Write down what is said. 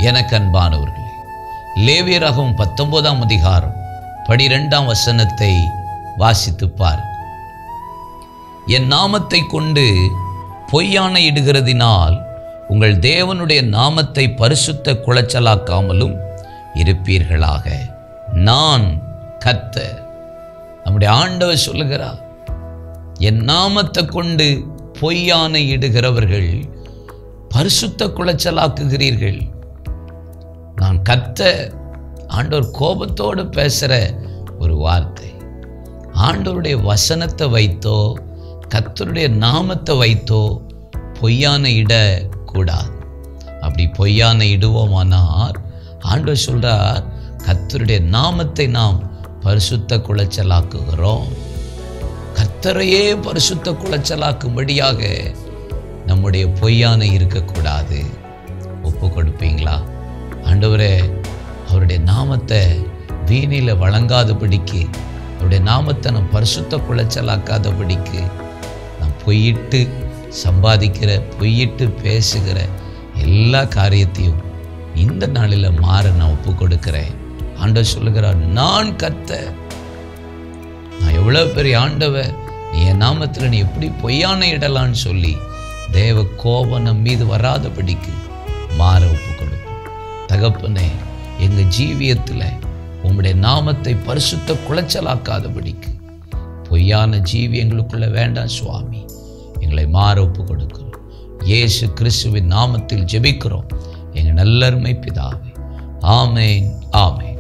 எனக்கு அன்பானவர்களே லேவியராகவும் பத்தொன்பதாம் அதிகாரம் பனிரெண்டாம் வசனத்தை வாசித்து பார் என் நாமத்தை கொண்டு பொய்யான இடுகிறதினால் உங்கள் தேவனுடைய நாமத்தை பரிசுத்த குலைச்சலாக்காமலும் இருப்பீர்களாக நான் கர்த்தர் நம்முடைய ஆண்டவர் சொல்லுகிறார் என் நாமத்தை கொண்டு பொய்யான இடுகிறவர்கள் பரிசுத்த குலைச்சலாக்குகிறீர்கள் நான் கத்த ஆண்டவர் கோபத்தோடு பேசுகிற ஒரு வார்த்தை ஆண்டவருடைய வசனத்தை வைத்தோ கத்தருடைய நாமத்தை வைத்தோ பொய்யான இட கூடாது அப்படி பொய்யான இடுவோமானார் ஆண்டவர் சொல்றார் கத்தருடைய நாமத்தை நாம் பரிசுத்த குலைச்சலாக்குகிறோம் கத்தரையே பரிசுத்த குலைச்சலாக்கும்படியாக நம்முடைய பொய்யான இருக்கக்கூடாது ஒப்பு கொடுப்பீங்களா ஆண்டவரே அவருடைய நாமத்தை வீணில வழங்காதபடிக்கு அவருடைய நாமத்தை நான் பரிசுத்த குலைச்சலாக்காதபடிக்கு நான் பொய்யிட்டு சம்பாதிக்கிற பொய்யிட்டு பேசுகிற எல்லா காரியத்தையும் இந்த நாளில் மாற நான் ஒப்பு கொடுக்கிறேன் ஆண்டவர் சொல்லுகிறார் நான் கத்த நான் எவ்வளோ பெரிய ஆண்டவர் நீ என் நாமத்தில் நீ எப்படி பொய்யான இடலான்னு சொல்லி தேவ கோபம் நம் மீது வராதபடிக்கு மாற ஒப்பு கொடுப்போம் தகப்பனே எங்கள் ஜீவியத்தில் உம்முடைய நாமத்தை பரிசுத்த குலைச்சலாக்காதபடிக்கு பொய்யான ஜீவி எங்களுக்குள்ள வேண்டாம் சுவாமி எங்களை மாற ஒப்பு கொடுக்கிறோம் இயேசு கிறிஸ்துவின் நாமத்தில் ஜெபிக்கிறோம் எங்கள் நல்லருமை பிதாவே ஆமேன் ஆமேன்